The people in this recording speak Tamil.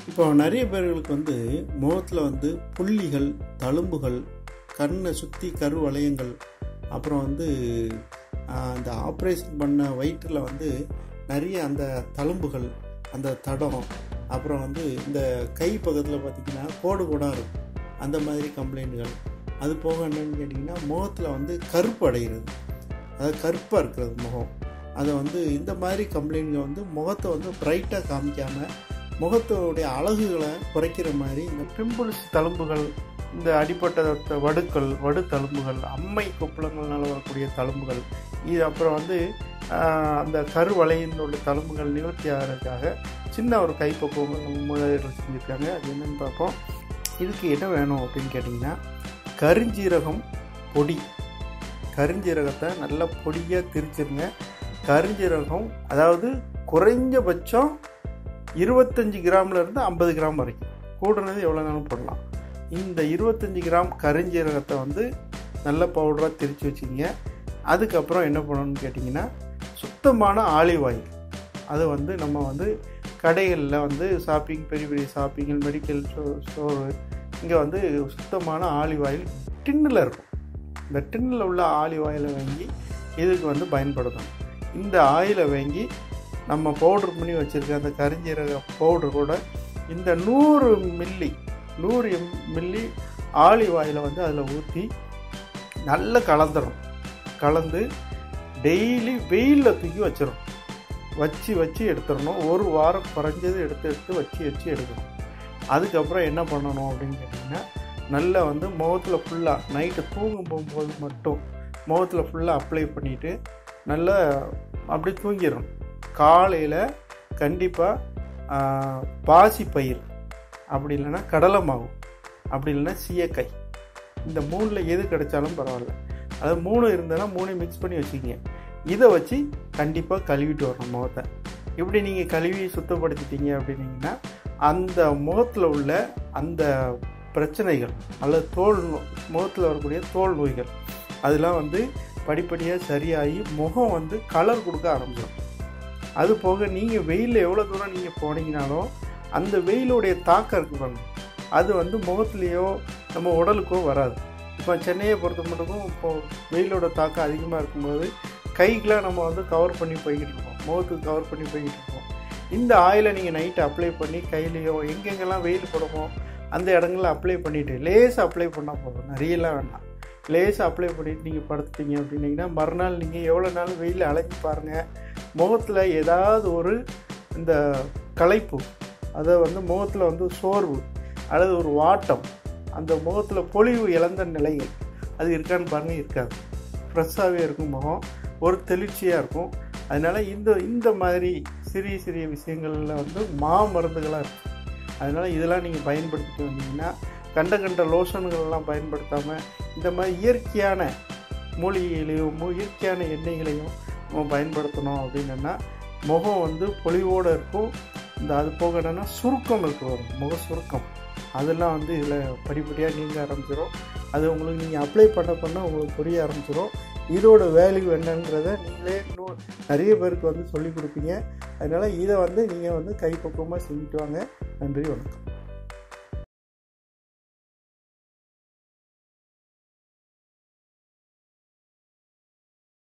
இப்போ நிறைய பேர்களுக்கு வந்து முகத்தில் வந்து புள்ளிகள் தழும்புகள் கண்ணை சுற்றி கரு வளையங்கள் அப்புறம் வந்து ஆஹ், அந்த ஆப்ரேஷன் பண்ண வயிற்றில் வந்து நிறைய அந்த தழும்புகள் அந்த தடம் அப்புறம் வந்து இந்த கை பக்கத்தில் பார்த்திங்கன்னா கோடு கோடாக இருக்கும் அந்த மாதிரி கம்ப்ளைண்ட்டுகள் அது போக என்னன்னு கேட்டிங்கன்னா முகத்தில் வந்து கருப்பு அடைகிறது அதாவது கருப்பாக இருக்கிறது முகம் அதை வந்து இந்த மாதிரி கம்ப்ளைண்ட்கள் வந்து முகத்தை வந்து பிரைட்டாக காமிக்காமல் முகத்தோடைய அழகுகளை குறைக்கிற மாதிரி இந்த பிம்பிள்ஸ் தழும்புகள் இந்த அடிப்பட்ட த- வடுக்கள் வடு தழும்புகள் அம்மை கொப்பளங்கள்னால வரக்கூடிய தழும்புகள் இது அப்புறம் வந்து ஆஹ், அந்த கருவளையின் உள்ள தழும்புகள் நிவர்த்தி ஆகிறதுக்காக சின்ன ஒரு கைப்பக்குவம் முதலீடுகள் செஞ்சுருக்காங்க அது என்னன்னு பார்ப்போம் இதுக்கு என்ன வேணும் அப்படின்னு கேட்டிங்கன்னா கருஞ்சீரகம் பொடி கருஞ்சீரகத்தை நல்லா பொடியாக திரிச்சிருங்க கருஞ்சீரகம் அதாவது குறைஞ்சபட்சம் இருபத்தஞ்சி கிராம்ல இருந்து ஐம்பது கிராம் வரைக்கும் கூடுனது எவ்வளோ நாளும் போடலாம் இந்த இருபத்தஞ்சி கிராம் கருஞ்சீரகத்தை வந்து நல்ல பவுடராக திரித்து வச்சுக்கிங்க அதுக்கப்புறம் என்ன பண்ணணும்னு கேட்டிங்கன்னா சுத்தமான ஆலிவ் ஆயில் அது வந்து நம்ம வந்து கடைகளில் வந்து ஷாப்பிங் பெரிய பெரிய ஷாப்பிங் மெடிக்கல் ஸ்டோரு இங்கே வந்து சுத்தமான ஆலிவ் ஆயில் டின்னில் இருக்கும் இந்த டின்னில் உள்ள ஆலிவ் ஆயிலை வாங்கி இதுக்கு வந்து பயன்படுத்தணும் இந்த ஆயிலை வாங்கி நம்ம பவுடர் பண்ணி வச்சுருக்க அந்த கரிஞ்சீரக பவுடர் கூட இந்த நூறு மில்லி நூறு எம் மில்லி ஆலிவ் ஆயிலை வந்து அதில் ஊற்றி நல்லா கலந்துடும் கலந்து டெய்லி வெயிலில் தூக்கி வச்சிடணும் வச்சு வச்சு எடுத்துடணும் ஒரு வாரம் குறைஞ்சது எடுத்து எடுத்து வச்சு வச்சு எடுக்கணும் அதுக்கப்புறம் என்ன பண்ணணும் அப்படின்னு கேட்டிங்கன்னா நல்லா வந்து முகத்தில் ஃபுல்லாக நைட்டு தூங்கும் போகும்போது மட்டும் முகத்தில் ஃபுல்லாக அப்ளை பண்ணிவிட்டு நல்லா அப்படியே தூங்கிடணும் காலையில் கண்டிப்பாக பாசி பயிர் அப்படி இல்லைன்னா கடலை மாவு அப்படி இல்லைன்னா சீயக்காய் இந்த மூணில் எது கிடைச்சாலும் பரவாயில்ல அது மூணு இருந்ததுன்னா மூணையும் மிக்ஸ் பண்ணி வச்சுக்கிங்க இதை வச்சு கண்டிப்பாக கழுவிட்டு வரணும் முகத்தை இப்படி நீங்கள் கழுவி சுத்தப்படுத்திட்டீங்க அப்படின்னீங்கன்னா அந்த முகத்தில் உள்ள அந்த பிரச்சனைகள் அல்லது தோல் நோ- முகத்தில் வரக்கூடிய தோல் நோய்கள் அதெல்லாம் வந்து படிப்படியாக சரியாகி முகம் வந்து கலர் கொடுக்க ஆரம்பிச்சிடும் அது போக நீங்கள் வெயிலில் எவ்வளோ தூரம் நீங்கள் போனீங்கனாலும் அந்த வெயிலுடைய தாக்கம் இருக்கு பாருங்க அது வந்து முகத்துலேயோ நம்ம உடலுக்கோ வராது இப்போ சென்னையை பொறுத்த மட்டுக்கும் இப்போ வெயிலோட தாக்கம் அதிகமாக இருக்கும்போது கைக்கெலாம் நம்ம வந்து கவர் பண்ணி போய்கிட்டு இருக்கோம் முகத்துக்கு கவர் பண்ணி போய்கிட்டு இருக்கோம் இந்த ஆயிலை நீங்கள் நைட்டு அப்ளை பண்ணி கையிலையோ எங்கெங்கெல்லாம் வெயில் படுமோ அந்த இடங்களில் அப்ளை பண்ணிவிட்டு லேசாக அப்ளை பண்ணால் போதும் நிறையலாம் வேண்டாம் லேசாக அப்ளை பண்ணிவிட்டு நீங்கள் படுத்துட்டீங்க அப்படின்னீங்கன்னா மறுநாள் நீங்கள் எவ்வளோ நாள் வெயில் அலைஞ்சு பாருங்கள் முகத்தில் ஏதாவது ஒரு இந்த களைப்பு அதை வந்து முகத்தில் வந்து சோர்வு அல்லது ஒரு வாட்டம் அந்த முகத்தில் பொலிவு இழந்த நிலைகள் அது இருக்கான்னு பாருங்கள் இருக்காது ஃப்ரெஷ்ஷாகவே இருக்கும் முகம் ஒரு தெளிர்ச்சியாக இருக்கும் அதனால் இந்த இந்த மாதிரி சிறிய சிறிய விஷயங்களில் வந்து மா மருந்துகளாக இருக்கும் அதனால் இதெல்லாம் நீங்கள் பயன்படுத்திட்டு வந்தீங்கன்னா கண்ட கண்ட லோஷன்கள்லாம் பயன்படுத்தாமல் இந்த மாதிரி இயற்கையான மூலிகைகளையும் மூ- இயற்கையான எண்ணெய்களையும் நம்ம பயன்படுத்தணும் அப்படின்னா முகம் வந்து பொலிவோடு இருக்கும் இந்த அது போக என்னென்னா சுருக்கம் இருக்கு வரும் முக சுருக்கம் அதெல்லாம் வந்து இதில் படிப்படியாக நீங்க ஆரம்பிச்சிடும் அது உங்களுக்கு நீங்கள் அப்ளை பண்ண பண்ண உங்களுக்கு புரிய ஆரம்பிச்சிடும் இதோட வேல்யூ என்னன்றதை நீங்களே இன்னும் நிறைய பேருக்கு வந்து சொல்லி கொடுப்பீங்க அதனால் இதை வந்து நீங்கள் வந்து கைப்பக்குவமாக செஞ்சுட்டு வாங்க நன்றி வணக்கம்